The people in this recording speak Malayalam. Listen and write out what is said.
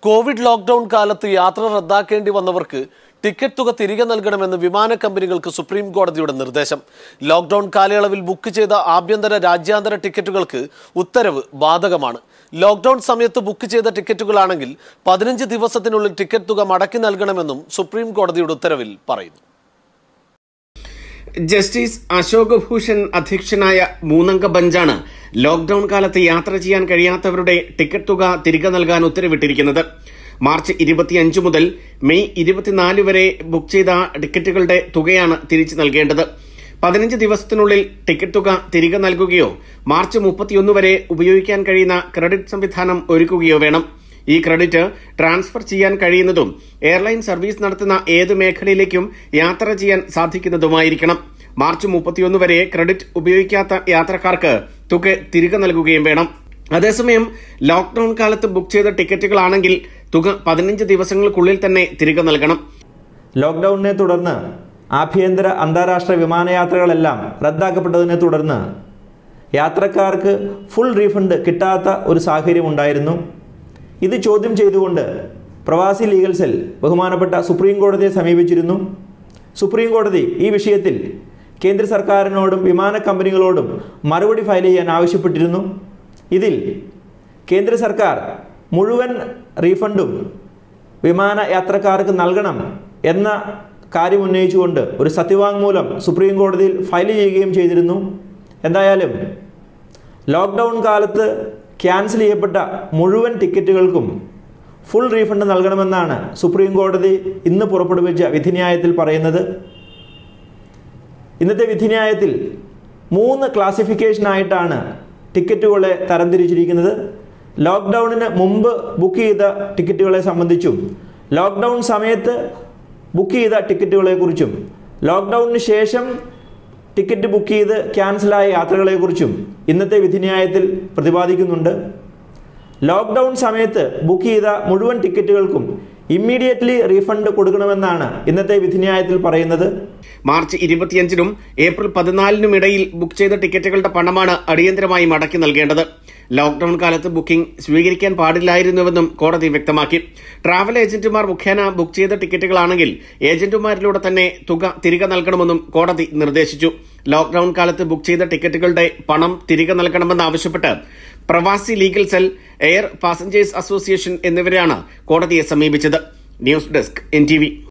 കോവിഡ് ലോക്ക്ഡൌൺ കാലത്ത് യാത്ര റദ്ദാക്കേണ്ടി വന്നവർക്ക് ടിക്കറ്റ് തുക തിരികെ നൽകണമെന്ന് വിമാന കമ്പനികൾക്ക് സുപ്രീം കോടതിയുടെ നിർദ്ദേശം ലോക്ക്ഡൌൺ കാലയളവിൽ ബുക്ക് ചെയ്ത ആഭ്യന്തര രാജ്യാന്തര ടിക്കറ്റുകൾക്ക് ഉത്തരവ് ബാധകമാണ് ലോക്ക്ഡൌൺ സമയത്ത് ബുക്ക് ചെയ്ത ടിക്കറ്റുകളാണെങ്കിൽ പതിനഞ്ച് ദിവസത്തിനുള്ളിൽ ടിക്കറ്റ് തുക മടക്കി നൽകണമെന്നും സുപ്രീം കോടതിയുടെ ഉത്തരവിൽ പറയുന്നു ജസ്റ്റിസ് അശോക് ഭൂഷൺ അധ്യക്ഷനായ മൂന്നംഗ ബെഞ്ചാണ് ലോക്ഡൌൺ കാലത്ത് യാത്ര ചെയ്യാൻ കഴിയാത്തവരുടെ ടിക്കറ്റ് തുക തിരികെ നൽകാൻ ഉത്തരവിട്ടിരിക്കുന്നത് മാർച്ച് ഇരുപത്തിയഞ്ച് മുതൽ മെയ് ഇരുപത്തിനാല് വരെ ബുക്ക് ചെയ്ത ടിക്കറ്റുകളുടെ തുകയാണ് തിരിച്ചു നൽകേണ്ടത് പതിനഞ്ച് ദിവസത്തിനുള്ളിൽ ടിക്കറ്റ് തുക തിരികെ നൽകുകയോ മാർച്ച് മുപ്പത്തിയൊന്ന് വരെ ഉപയോഗിക്കാൻ കഴിയുന്ന ക്രെഡിറ്റ് സംവിധാനം ഒരുക്കുകയോ വേണം ഈ ക്രെഡിറ്റ് ട്രാൻസ്ഫർ ചെയ്യാൻ കഴിയുന്നതും എയർലൈൻ സർവീസ് നടത്തുന്ന ഏത് മേഖലയിലേക്കും യാത്ര ചെയ്യാൻ സാധിക്കുന്നതുമായിരിക്കണം മാർച്ച് മുപ്പത്തിയൊന്ന് വരെ ക്രെഡിറ്റ് ഉപയോഗിക്കാത്ത യാത്രക്കാർക്ക് തുക തിരികെ നൽകുകയും വേണം അതേസമയം ലോക്ഡൌൺ കാലത്ത് ബുക്ക് ചെയ്ത ടിക്കറ്റുകളാണെങ്കിൽ തുക പതിനഞ്ച് ദിവസങ്ങൾക്കുള്ളിൽ തന്നെ തിരികെ നൽകണം ലോക്ക്ഡൌണിനെ തുടർന്ന് ആഭ്യന്തര അന്താരാഷ്ട്ര വിമാനയാത്രകളെല്ലാം റദ്ദാക്കപ്പെട്ടതിനെ തുടർന്ന് യാത്രക്കാർക്ക് ഫുൾ റീഫണ്ട് കിട്ടാത്ത ഒരു സാഹചര്യം ഉണ്ടായിരുന്നു ഇത് ചോദ്യം ചെയ്തുകൊണ്ട് പ്രവാസി ലീഗൽ സെൽ ബഹുമാനപ്പെട്ട സുപ്രീം കോടതിയെ സമീപിച്ചിരുന്നു സുപ്രീം കോടതി ഈ വിഷയത്തിൽ കേന്ദ്ര സർക്കാരിനോടും വിമാന കമ്പനികളോടും മറുപടി ഫയൽ ചെയ്യാൻ ആവശ്യപ്പെട്ടിരുന്നു ഇതിൽ കേന്ദ്ര സർക്കാർ മുഴുവൻ റീഫണ്ടും വിമാന യാത്രക്കാർക്ക് നൽകണം എന്ന കാര്യം ഉന്നയിച്ചുകൊണ്ട് ഒരു സത്യവാങ്മൂലം സുപ്രീം കോടതിയിൽ ഫയൽ ചെയ്യുകയും ചെയ്തിരുന്നു എന്തായാലും ലോക്ക്ഡൗൺ കാലത്ത് ക്യാൻസൽ ചെയ്യപ്പെട്ട മുഴുവൻ ടിക്കറ്റുകൾക്കും ഫുൾ റീഫണ്ട് നൽകണമെന്നാണ് സുപ്രീം കോടതി ഇന്ന് പുറപ്പെടുവിച്ച വിധിന്യായത്തിൽ പറയുന്നത് ഇന്നത്തെ വിധിന്യായത്തിൽ മൂന്ന് ക്ലാസിഫിക്കേഷനായിട്ടാണ് ടിക്കറ്റുകളെ തരംതിരിച്ചിരിക്കുന്നത് ലോക്ക്ഡൗണിന് മുമ്പ് ബുക്ക് ചെയ്ത ടിക്കറ്റുകളെ സംബന്ധിച്ചും ലോക്ക്ഡൗൺ സമയത്ത് ബുക്ക് ചെയ്ത ടിക്കറ്റുകളെക്കുറിച്ചും ലോക്ക്ഡൗണിന് ശേഷം ടിക്കറ്റ് ബുക്ക് ചെയ്ത് ക്യാൻസലായ യാത്രകളെക്കുറിച്ചും ഇന്നത്തെ വിധിന്യായത്തിൽ പ്രതിപാദിക്കുന്നുണ്ട് ലോക്ക്ഡൗൺ സമയത്ത് ബുക്ക് ചെയ്ത മുഴുവൻ ടിക്കറ്റുകൾക്കും ഇമ്മീഡിയറ്റ്ലി റീഫണ്ട് കൊടുക്കണമെന്നാണ് ഇന്നത്തെ വിധിന്യായത്തിൽ പറയുന്നത് മാർച്ച് ഇരുപത്തിയഞ്ചിനും ഏപ്രിൽ പതിനാലിനും ഇടയിൽ ബുക്ക് ചെയ്ത ടിക്കറ്റുകളുടെ പണമാണ് അടിയന്തരമായി മടക്കി നൽകേണ്ടത് ലോക്ഡൌൺ കാലത്ത് ബുക്കിംഗ് സ്വീകരിക്കാൻ പാടില്ലായിരുന്നുവെന്നും കോടതി വ്യക്തമാക്കി ട്രാവൽ ഏജന്റുമാർ മുഖേന ബുക്ക് ചെയ്ത ടിക്കറ്റുകളാണെങ്കിൽ ഏജന്റുമാരിലൂടെ തന്നെ തുക തിരികെ നൽകണമെന്നും കോടതി നിർദ്ദേശിച്ചു ലോക്ഡൌൺ കാലത്ത് ബുക്ക് ചെയ്ത ടിക്കറ്റുകളുടെ പണം തിരികെ നൽകണമെന്നാവശ്യപ്പെട്ട് Pravasi legal cell air passengers association എന്നിവരെയാണ് കോടതിയെ സമീപിച്ചത് ന്യൂസ് ഡെസ്ക് എൻ